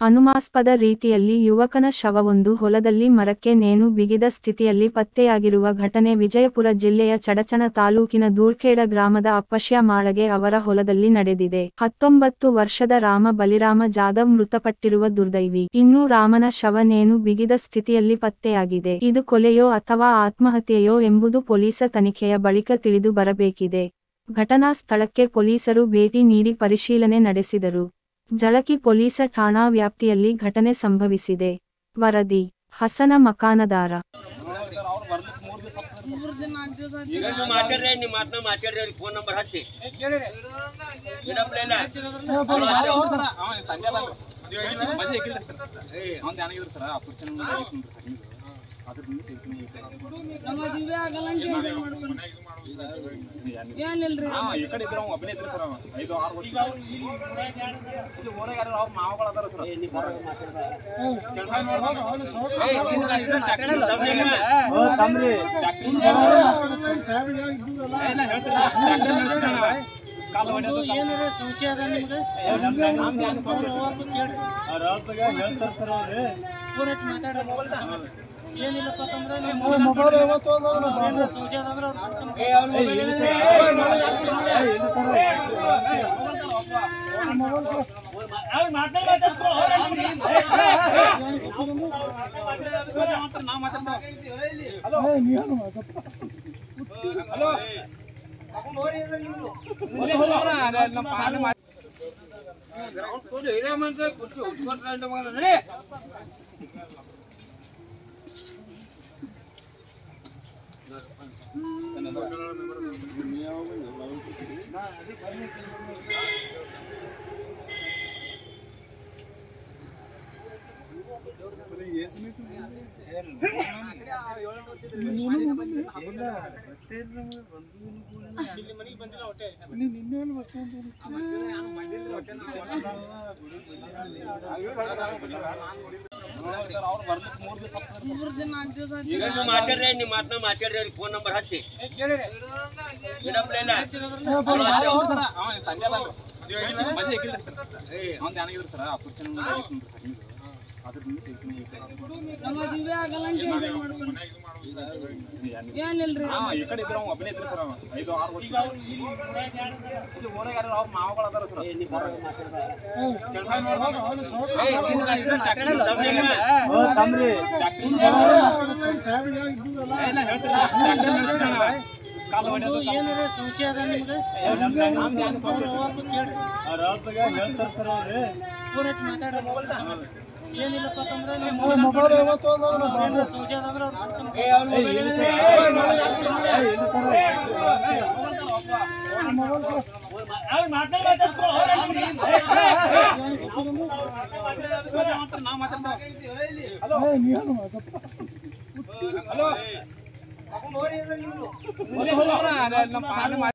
ಅನುಮಾಸ್ಪದ ರೀತಿಯಲ್ಲಿ ಯುವಕನ ಶವವೊಂದು ಹೊಲದಲ್ಲಿ ಮರಕ್ಕೆ ನೇಣು ಬಿಗಿದ ಸ್ಥಿತಿಯಲ್ಲಿ ಪತ್ತೆಯಾಗಿರುವ ಘಟನೆ ವಿಜಯಪುರ ಜಿಲ್ಲೆಯ ಚಡಚಣ ತಾಲೂಕಿನ ದೂಳ್ಖೇಡ ಗ್ರಾಮದ ಅಪ್ಪಶ್ಯ ಮಾಳಗೆ ಅವರ ಹೊಲದಲ್ಲಿ ನಡೆದಿದೆ ಹತ್ತೊಂಬತ್ತು ವರ್ಷದ ರಾಮ ಬಲಿರಾಮ ಜಾಧವ್ ಮೃತಪಟ್ಟಿರುವ ದುರ್ದೈವಿ ಇನ್ನು ರಾಮನ ಶವ ನೇಣು ಬಿಗಿದ ಸ್ಥಿತಿಯಲ್ಲಿ ಪತ್ತೆಯಾಗಿದೆ ಇದು ಕೊಲೆಯೋ ಅಥವಾ ಆತ್ಮಹತ್ಯೆಯೋ ಎಂಬುದು ಪೊಲೀಸ ತನಿಖೆಯ ಬಳಿಕ ತಿಳಿದು ಬರಬೇಕಿದೆ ಘಟನಾ ಸ್ಥಳಕ್ಕೆ ಪೊಲೀಸರು ಭೇಟಿ ನೀಡಿ ಪರಿಶೀಲನೆ ನಡೆಸಿದರು ಜಳಕಿ ಪೊಲೀಸ ಠಾಣಾ ವ್ಯಾಪ್ತಿಯಲ್ಲಿ ಘಟನೆ ಸಂಭವಿಸಿದೆ ವರದಿ ಹಸನ ಮಕಾನದಾರ ಈಗ ನೀವು ಮಾತಾಡ್ರಿ ನಿಮ್ಮ ಮಾತನ್ನ ಮಾತಾಡ್ರಿ ಅವ್ರಿಗೆ ಫೋನ್ ನಂಬರ್ ಹಚ್ಚಿ ಗಿಡಪ್ಲೇನ ಏನಿಲ್ರಿ ಈ ಕಡೆ ಇದ್ರ ಒಬ್ಬನೇ ಇದ್ರಿ ಸರ್ ಐದು ಆರು ವರ್ಷ ಇಲ್ಲಿ ಊರಾಗ ಯಾರು ಅವ್ರ ಮಾವಗಳು ಅದಾರ ಸರ್ ಏನಾರ ಸಂಶಯ ಅದ ನಿಮ್ಗೆ ಫೋನ್ ಹಚ್ಚಿ ಮಾತಾಡ್ರಿ ಏನಿಲ್ಲಪ್ಪ ಅಂತಂದ್ರೆ ಏನಾರ ಸಂಶಯ ಅದ ಅಂದ್ರೆ ಅವ್ರು ಕೊಡ್ತಾನೆ. ಮೂರ್ ದಿನ ನಾಲ್ಕು ದಿವಸ ಆಯ್ತು. ಈಗ ನೀವು ಮಾತಾಡ್ರಿ ನಿಮ್ಮ ಮಾತನ್ನ ಮಾತಾಡ್ರಿ ಅವ್ರಿಗೆ ಫೋನ್ ನಂಬರ್ ಹಚ್ಚಿ ಗಿಡಪ್ಲೇನ ಸಂಜೆ ಮಜೆ ಎಕ್ಕಿದ್ರಿ ಸರ್ ಅವ್ನು ಏನಾಗಿದ್ರು ಸರ್ ಆಪರೇಷನ್ ಅದ್ರಿಂದ ತೆಗ್ದು ನಮ್ಮ ದಿವ್ಯ ಆಗಲ್ಲ ಅಂತ ಏನ್ ಮಾಡ್ಕೊಂಡು ಏನಿಲ್ರಿ ಈ ಕಡೆ ಇದ್ರ ಒಬ್ಬನೇ ಇದ್ರಿ ಸರ್ ಐದು ಆರು ವರ್ಷ ಇಲ್ಲಿ ಊರಾಗ ಯಾರು ಅವ್ರ ಮಾವಗಳು ಅದಾರ ಸರ್ ಏನಾರ ಸಂಶಯ ಅದ ನಿಮ್ಗೆ ಫೋನ್ ಹಚ್ಚಿ ಮಾತಾಡ್ರಿ ಏನಿಲ್ಲಪ್ಪ ಅಂತಂದ್ರೆ ಏನಾರ ಸಂಶಯ ಅದ ಅಂದ್ರೆ ಅವ್ರು ಕೊಡ್ತಾನೆ. ಹಲೋ